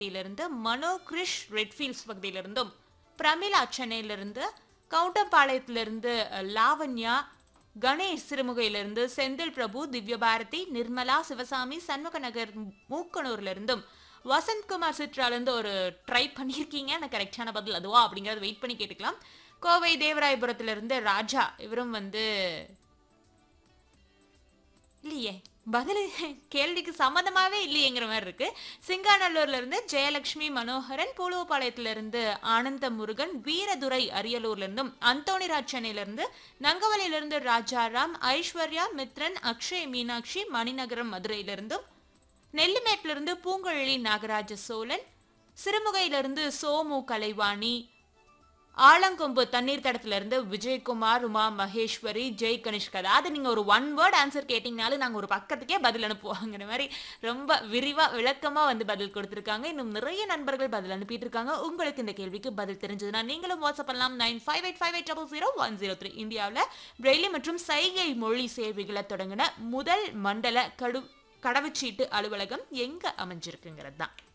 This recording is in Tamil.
பகுதியிலிருந்து மனோ கிரிஷ் ரெட்ஃபீல்ட்ஸ் பகுதியிலிருந்தும் பிரமிளா சென்னையிலிருந்து கவுண்டம்பாளையத்திலிருந்து அஹ், லாவண்யா கணேஷ் சிறுமுகையிலிருந்து செந்தில் பிரபு திவ்யபாரதி நிர்மலா சிவசாமி சண்முக நகர் மூக்கனூர்ல இருந்தும் வசந்த்குமார் சித்ராலேருந்து ஒரு ட்ரை பண்ணியிருக்கீங்க எனக்கு கரெக்டான பதில் அதுவா அப்படிங்கறத வெயிட் பண்ணி கேட்டுக்கலாம் கோவை தேவராயபுரத்திலிருந்து ராஜா இவரும் வந்து இல்லையே பதில் கேள்விக்கு சம்மந்தமாவே இல்லையேங்கிற மாதிரி இருக்கு சிங்காநல்லூர்ல இருந்து ஜெயலட்சுமி மனோகரன் பூலுவபாளையத்துல இருந்து ஆனந்த முருகன் வீரதுரை அரியலூர்ல இருந்தும் அந்தோணிராஜ் சென்னையில இருந்து நங்கவலியில இருந்து ராஜாராம் ஐஸ்வர்யா மித்ரன் அக்ஷய் மீனாட்சி மணிநகரம் மதுரையில இருந்தும் நெல்லிமேட்ல இருந்து பூங்கழலி நாகராஜ சோழன் சிறுமுகையிலிருந்து சோமு கலைவாணி ஆலங்கொம்பு தண்ணீர் தடத்துல இருந்து விஜயகுமார் உமா மகேஸ்வரி ஜெய் கனிஷ்கா அதாவது நீங்க ஒரு ஒன் வேர்ட் ஆன்சர் கேட்டீங்கனாலும் நாங்க ஒரு பக்கத்துக்கே பதில் அனுப்புவாங்கிற மாதிரி ரொம்ப விரிவா விளக்கமா வந்து பதில் கொடுத்திருக்காங்க இன்னும் நிறைய நண்பர்கள் பதில் அனுப்பிட்டு இருக்காங்க உங்களுக்கு இந்த கேள்விக்கு பதில் தெரிஞ்சதுன்னா நீங்களும் வாட்ஸ்அப் பண்ணலாம் nine five eight five eight double zero one zero three இந்தியாவில் பிரெய்லி மற்றும் சைகை மொழி சேவைகளை தொடங்கின முதல் மண்டல கடு கடவுச்சீட்டு அலுவலகம் எங்க அமைஞ்சிருக்குங்கிறது தான்